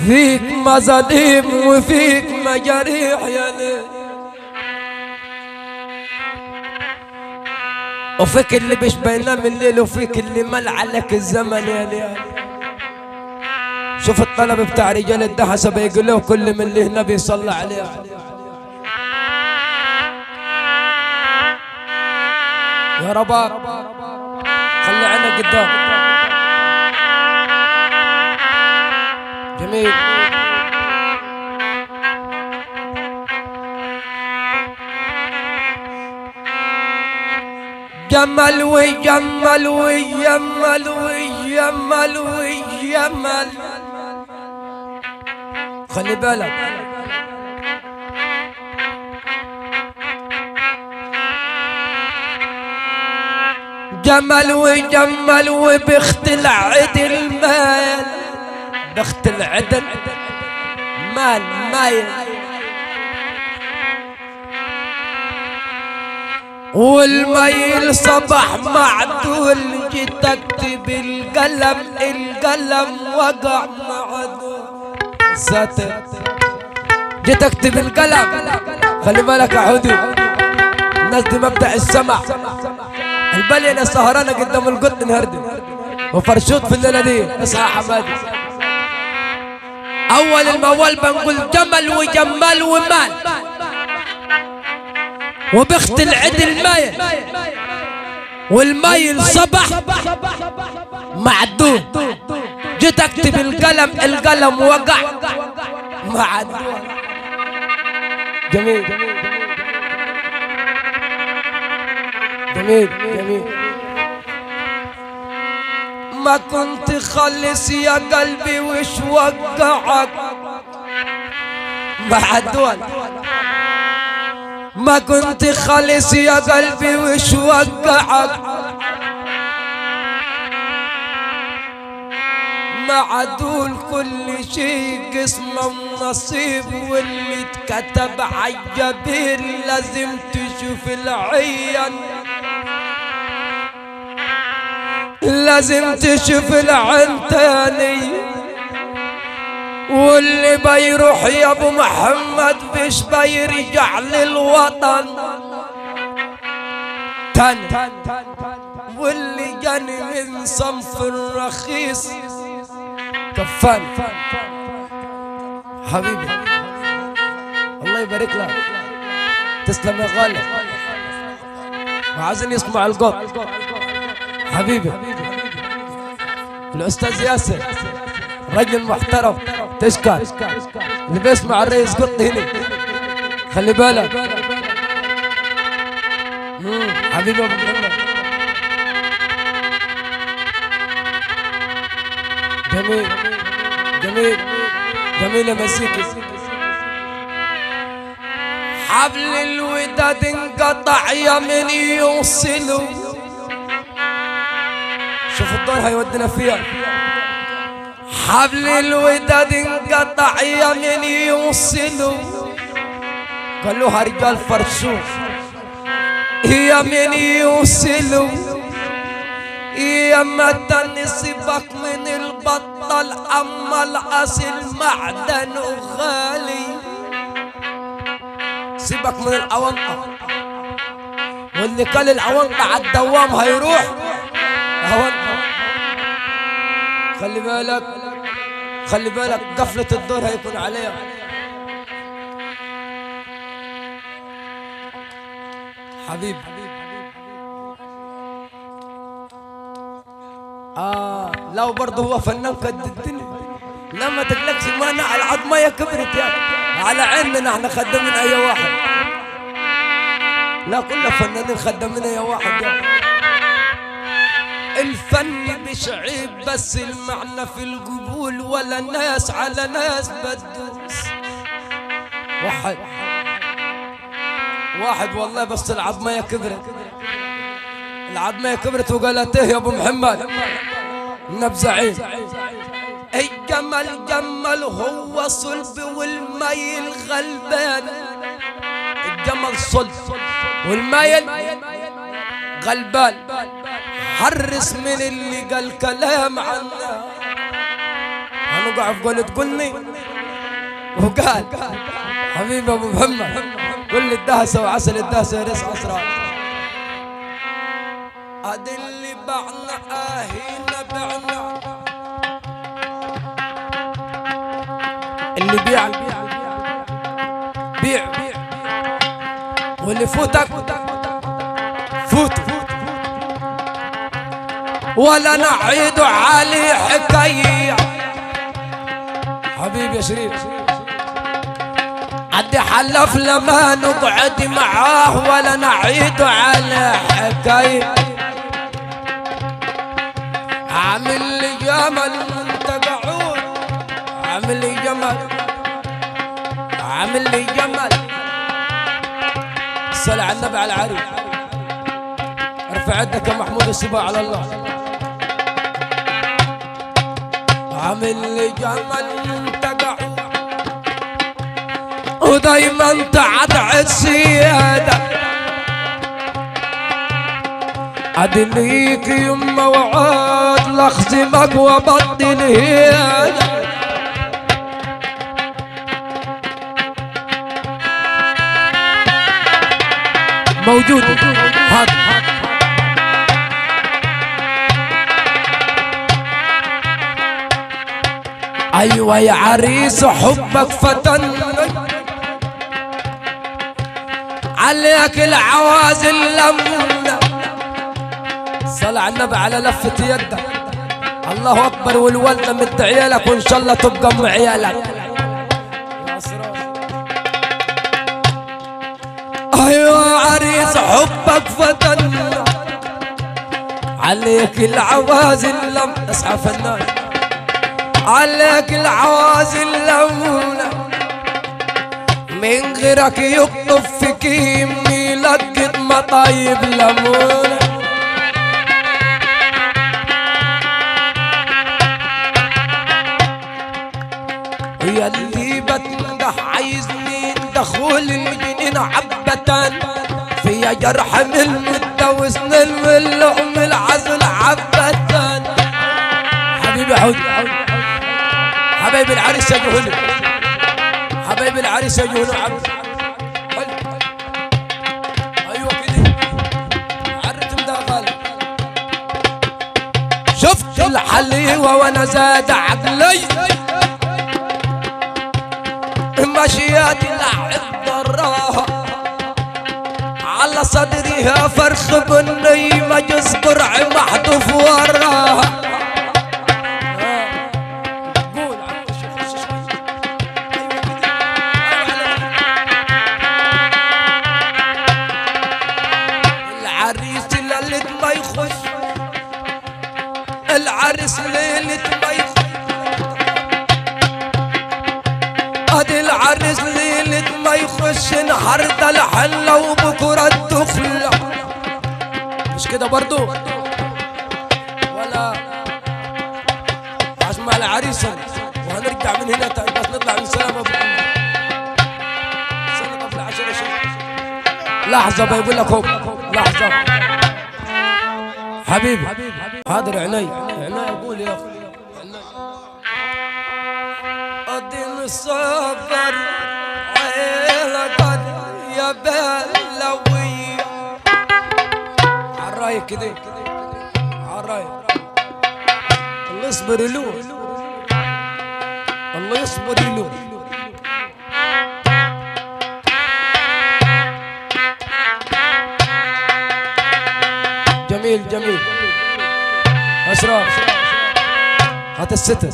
فيك مظالم وفيك مجاريح يا ليل وفيك اللي مش بينام الليل وفيك اللي مل عليك الزمن يا ليل شوف الطلب بتاع رجال الدهسة بيقولوه كل من اللي هنا بيصلى عليه يا رباب خلي عينك قدام جميل جمل وجمل وجمل وجمل وجمل خلي بالك جمل وجمل وبيختلع عدل المال بيختلع عدل مال مايل والميل صبح معدول جيت اكتب القلم القلم وقع معدول ساتر جيت اكتب القلم خلي بالك يا حدود الناس دي مبدأ السمع البلية سهرانة قدام القط نهردم وفرشوط في الليلة دي اصحى يا حمادي أول الموال بنقول جمل وجمال ومال وبخت العدل مايل والمايل صبح معدود جيت اكتب القلم القلم وقع معدود جميل جميل جميل ما كنت خلص يا قلبي وش وقعك معدول ما كنت خالص يا قلبي وش وقعك معدول كل شيء قسمه ونصيب واللي اتكتب عالجبير لازم تشوف العين لازم تشوف العين تاني واللي بيروح يا ابو محمد مش بيرجع للوطن تاني واللي جاني من صنف الرخيص كفان حبيبي الله يبارك لك تسلم يا غالي وعايزين يسمع القط حبيبي الاستاذ ياسر رجل محترم تشكر اللي بيسمع الرئيس قط هنا خلي بالك مم، حبيبي ابو محمد جميل جميل جميل يا مسيكي حبل الوداد انقطع يا من يوصلوا شوف الدور هيودينا فيها حبل الوداد انقطع يا من يوصلوا قالوها رجال فرشوش يا من يوصلوا يا متى نسيبك من البطل اما الاصل معدن وغالي سيبك من الاونطه واللي كل الاونطه على الدوام هيروح اونطه خلي بالك خلي بالك قفلة الدور هيكون عليها حبيب آه لو برضه هو فنان قد الدنيا لا ما تقلقش ما انا على العظمية كبرت يا على عيننا احنا خدمين اي واحد لا كلنا فنانين خدمين اي واحد يا الفن مش عيب بس المعنى في القبول ولا ناس على ناس بتدوس واحد واحد والله بس العظمية كبرت العظمية كبرت وقالت ايه يا ابو محمد نبزعين اي جمل جمل هو صلب والميل غلبان الجمل صلب والميل غلبان حرس من اللي قال كلام عنا هنقع في قولة قلني وقال حبيبي ابو محمد كل الدهسه وعسل الدهسه يرس اسرار ادي اللي بعنا اهينا بعنا اللي بيع بيع واللي فوتك فوت ولا نعيد علي حكايه حبيبي يا شريف عدي حلف لما نقعد معاه ولا نعيد على حكاية عامل لي جمل وانت قعود عامل لي جمل عامل لي جمل الصلاة على النبي على العريس ارفع يدك يا محمود السباع على الله عامل لي جمل وانت قعود ودايما تعد السيادة أدنيك يما وعاد لخزمك وبطل هيادة موجود هات أيوة يا عريس حبك فتن عليك العوازل لمنا صلى على النبي على لفة يدك الله أكبر والولدة مد عيالك وإن شاء الله تبقى أم عيالك أيوة عريس حبك فتن عليك العوازل لم اصحى فنان عليك العوازل لمنا من غيرك يقطف فيك يمي لقط مطايب لمونة يا اللي بتنده عايزني دخول الجنين عبة فيا جرح من المدة وسنين من لقم العزل عبة حبيبي حودي حبيبي العريس يا جهلي حبايب العريس يجون عبد ايوه كده عرت مداخل شفت الحليوة وانا زاد عقلي مشياتي لعب براها على صدرها فرخ بني مجز قرع محذوف وراها قول عم الشيخ شوي العريس ليلة ما يخش العريس ليلة ما يخش ادي العريس ليلة ما يخش النهارده الحلة وبكرة الدخلة مش كده برضو ولا اسمع العريس وهنرجع من هنا تاني بس نطلع من سلامة سلامة في العشرة شهر لحظة بيقول لك هو لحظة حبيبي حاضر عيني عيني اقول يا اخي قدم الصبر عيلة قد يا بلوي عالرايق كده عالرايق الله يصبر له الله يصبر له جميل جميل اشرف هات الستة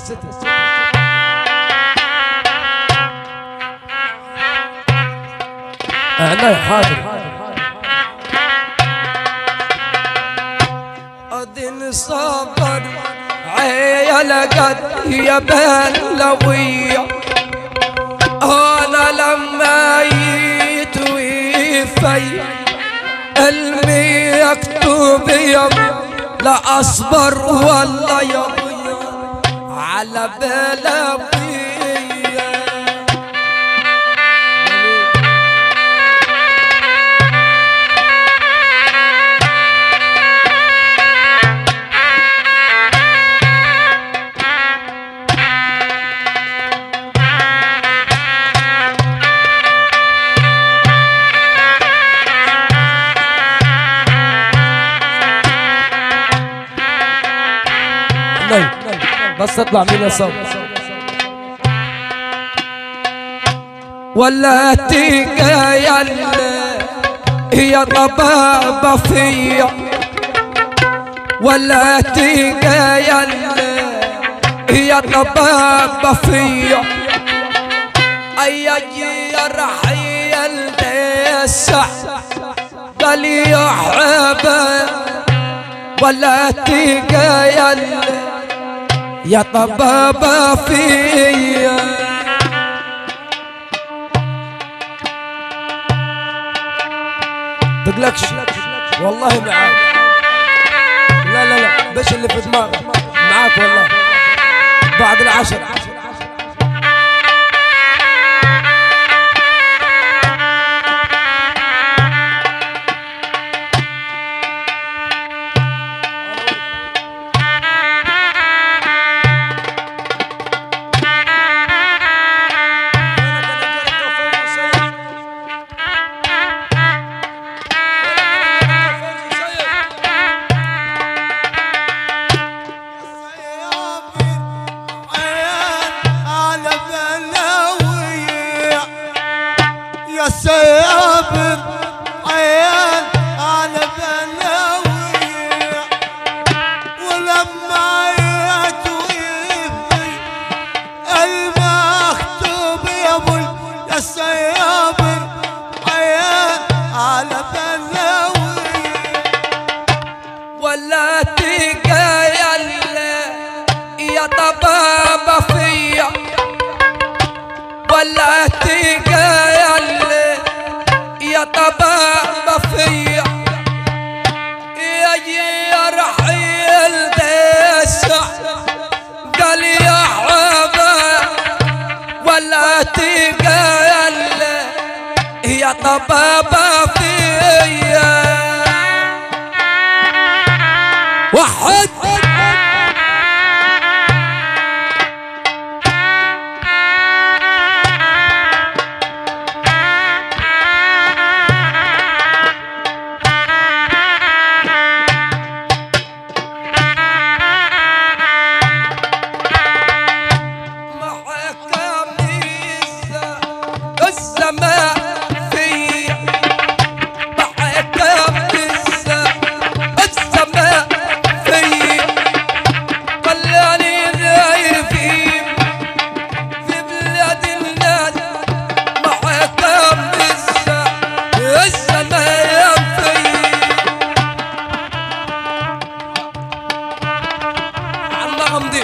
عناي حاضر أذن صبر عيال قد يا بلوية أنا لما يتوفي علمي يكتب يوم لا أصبر ولا يضيع على بلوية بس اطلع مين يا صبر ولا تلقى يلا هي طبابة فيا ولا تلقى يلا هي طبابة فيا أي رحيل دسع قال يا حبا ولا تلقى يلا يا طبابة فيا تقلقش والله معاك لا لا لا بش اللي في دماغك معاك والله بعد العشر يا سابر عيال على بلاوي ولما عيت ويبني المكتوب يا ابوي يا سابر عيال على بلاوي ولا تلقى يلا يا طبابة فيا ولا تلقى يلا يا طبابة فيا يا يا رحيل دسع قال يا حبا ولا تلقى يلا يا طبابة فيا وحد محكم السماء في محكم السماء في خلاني داير في في بلاد الناس محكم السماء في عم غمدي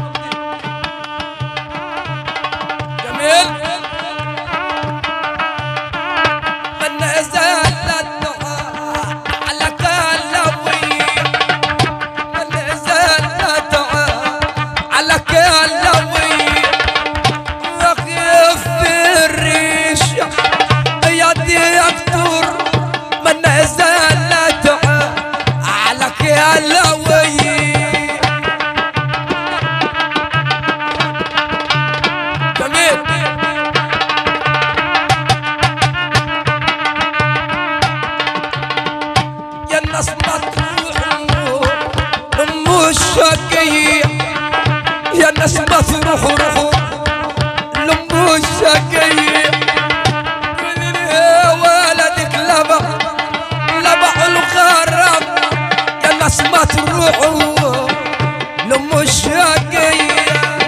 جميل من زال الدعاء على كلوي من زال الدعاء على كلوي وقف في الريش يدي يكتر من زال الدعاء على كلوي جميل يا الناس ما تروحوا امو الشقية يا الناس ما تروحوا روحوا لامو الشقية قولي يا ولدك لبع لبع الغرام يا الناس ما تروحوا لامو الشقية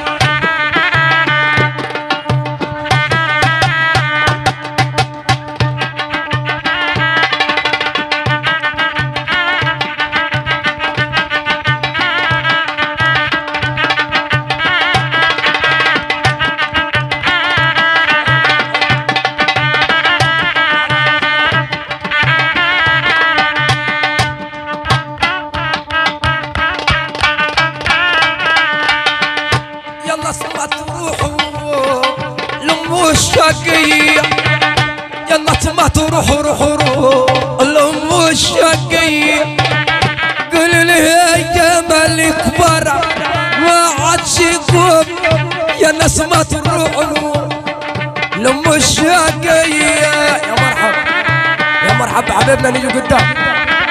يلا سما تروحوا لامو الشقية يلا سما تروحوا روحوا روحوا لامو الشقية قول لي يا جمال كبر ما عادش يقوم يا ناس ما تروحوا لامو الشقية يا مرحبا يا مرحبا حبيبنا نيجي قدام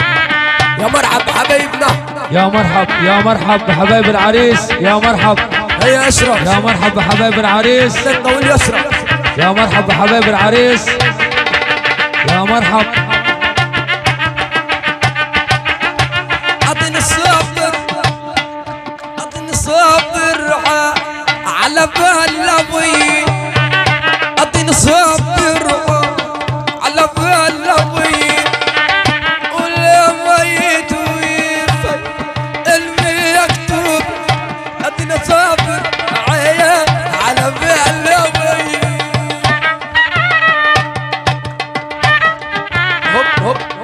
يا مرحبا حبيبنا يا مرحب يا مرحب بحبايب العريس يا مرحب هيا اشرف يا مرحبا حبايب العريس لنا واليسرى يا مرحبا حبايب العريس يا مرحب اعطيني الصبر اعطيني الصبر ع- على بال ابوي اعطيني الصبر ع- على بال ابوي ولا ميت ويفي المكتوب اعطيني صبر عيا على بال ابوي هوب هوب